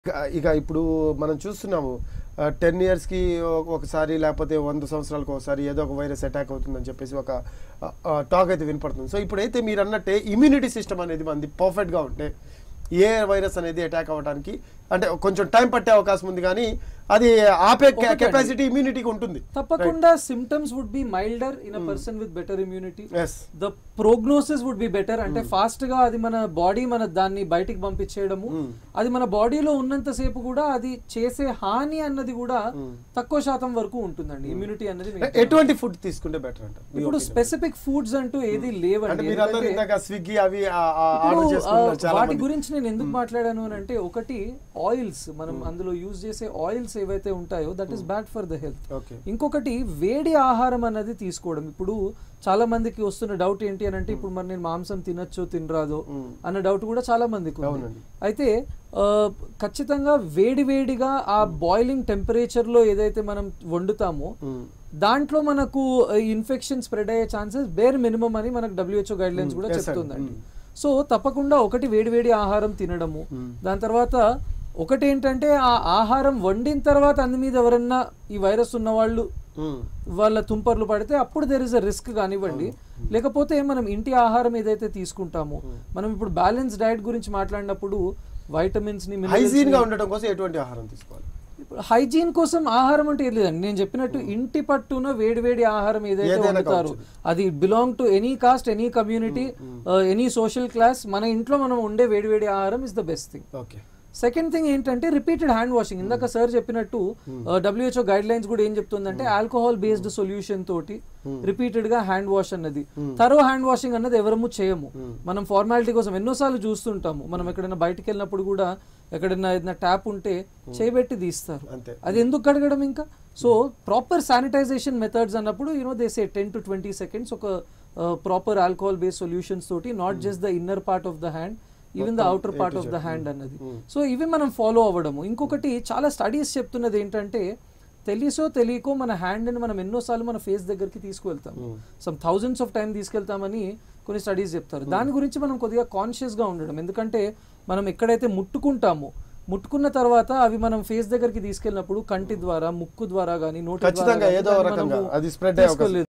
ఇక- ఇక ఇప్పుడు మనం చూస్తున్నాము టెన్ ఇయర్స్కి ఒకసారి లేకపోతే వంద సంవత్సరాలకు ఒకసారి ఏదో ఒక వైరస్ అటాక్ అవుతుందని చెప్పేసి ఒక టాక్ అయితే వినపడుతుంది సో ఇప్పుడైతే మీరు అన్నట్టే ఇమ్యూనిటీ సిస్టమ్ అనేది మనది పర్ఫెక్ట్గా ఉంటే ఏ వైరస్ అనేది అటాక్ అవ్వడానికి అంటే కొంచెం టైం పట్టే అవకాశం ఉంది కానీ అది ఆపే ఒకటండి. కెపాసిటీ ఇమ్యూనిటీకి ఉంటుంది తప్పకుండా symptoms would be milder in a person with better immunity as the prognosis would be better అంటే ఫాస్ట్ గా అది మన బాడీ మన దాన్ని బయటికి పంపించేయడము అది మన బాడీలో ఉన్నంత సేపు కూడా అది చేసే హాని అన్నది కూడా తక్కువ శాతం వరకు ఉంటుందండి ఇమ్యూనిటీ అన్నది maintain ఎటువంటి ఫుడ్ తీసుకుంటే బెటర్ అంటారు మీ ఇప్పుడు opinion? స్పెసిఫిక్ ఫుడ్స్ అంటూ ఏది అంటే లేవండి మీరు అన్నారు ఎందుకంటే ఇందాక స్విగ్గీ అవి ఇప్పుడు, ఆర్డర్ ఆ, చేసుకుంటారు చాలా వాటి మంది. గురించి నేను ఎందుకు మాట్లాడాను అని అంటే ఒకటి ఆయిల్స్ మనం అందులో యూజ్ చేసే ఆయిల్స్ ఏవైతే ఉంటాయో that is bad for the health okay ఇంకొకటి వేడి ఆహారం అన్నది తీసుకోవడం ఇప్పుడు చాలా మందికి వస్తున్న డౌట్ ఏంటి అని అంటే ఇప్పుడు మరి నేను మాంసం తినచ్చో తినరాదో అన్న డౌట్ కూడా చాలా మందికి ఉంది అవునండి. అయితే ఆ, ఖచ్చితంగా వేడి వేడిగా ఆ బాయిలింగ్ టెంపరేచర్ లో ఏదైతే మనం వండుతామో దాంట్లో మనకు ఇన్ఫెక్షన్ స్ప్రెడ్ అయ్యే ఛాన్సెస్ బేర్ మినిమం అని మనకు WHO guide lines Yes, sir. చెప్తుందండి సో తప్పకుండా ఒకటి వేడివేడి ఆహారం తినడము దాని తర్వాత ఒకటి ఏంటంటే ఆ ఆహారం వండిన తర్వాత అందు మీద ఎవరన్నా ఈ వైరస్ ఉన్న వాళ్ళు వాళ్ళ తుంపర్లు పడితే అప్పుడు దెర్ ఇస్ అ రిస్క్ కానివ్వండి లేకపోతే మనం ఇంటి ఆహారం ఏదైతే తీసుకుంటామో మనం ఇప్పుడు బ్యాలెన్స్ డైట్ గురించి మాట్లాడినప్పుడు వైటమిన్స్ ని minerals హైజీన్ ని- గా ఉండటం కోసం ఎటువంటి ఆహారం తీసుకోవాలి ఇప్పుడు హైజీన్ కోసం ఆహారం అంటే ఏం లేదండి నేను చెప్పినట్టు ఇంటి పట్టున వేడి వేడి ఆహారం ఏదైతే ఏదైనా వండుతారో అది belong to any caste any community any social class మన ఇంట్లో మనం ఉండే వేడి వేడి ఆహారం is the best thing okay second thing ఏంటంటే రిపీటెడ్ హ్యాండ్ వాషింగ్ ఇందాక సార్ చెప్పినట్టు డబ్ల్యూహెచ్ఓ గైడ్ లైన్స్ కూడా ఏం చెప్తుందంటే ఆల్కహాల్ బేస్డ్ సొల్యూషన్ తోటి రిపీటెడ్ గా హ్యాండ్ వాష్ అన్నది తరో హ్యాండ్ వాషింగ్ అన్నది ఎవరము చేయము మనం ఫార్మాలిటీ కోసం ఎన్నోసార్లు చూస్తుంటాము మనం ఎక్కడైనా బయటికి వెళ్ళినప్పుడు కూడా ఎక్కడైనా ఏదైనా ట్యాప్ ఉంటే చేయబెట్టి తీస్తారు అంతే అది ఎందుకు కడగడం ఇంకా సో ప్రాపర్ శానిటైజేషన్ మెథడ్స్ అన్నప్పుడు you know they say ten to twenty seconds ఒక ప్రాపర్ ఆల్కహాల్ బేస్డ్ సొల్యూషన్స్ తోటి not just the inner part of the hand even the outer part of the hand అన్నది సో ఇవి మనం follow అవ్వడము ఇంకొకటి చాలా studies చెప్తున్నది ఏంటంటే తెలిసో తెలియకో మన హ్యాండ్ని మనం ఎన్నోసార్లు మన ఫేస్ దగ్గరికి తీసుకువెళ్తాం సమ్ థౌజండ్స్ ఆఫ్ టైం తీసుకెళ్తామని కొన్ని స్టడీస్ చెప్తారు దాని గురించి మనం కొద్దిగా కాన్షియస్ గా ఉండడం ఎందుకంటే మనం ఎక్కడైతే ముట్టుకుంటామో ముట్టుకున్న తర్వాత అవి మనం ఫేస్ దగ్గరికి తీసుకెళ్ళినప్పుడు కంటి ద్వారా ముక్కు ద్వారా కానీ నోటి ద్వారా ఖచ్చితంగా గానీ ఏదో దాన్ని రకంగా మనము అది స్ప్రెడ్ అయ్యే అవకాశం తీసుకోలేదు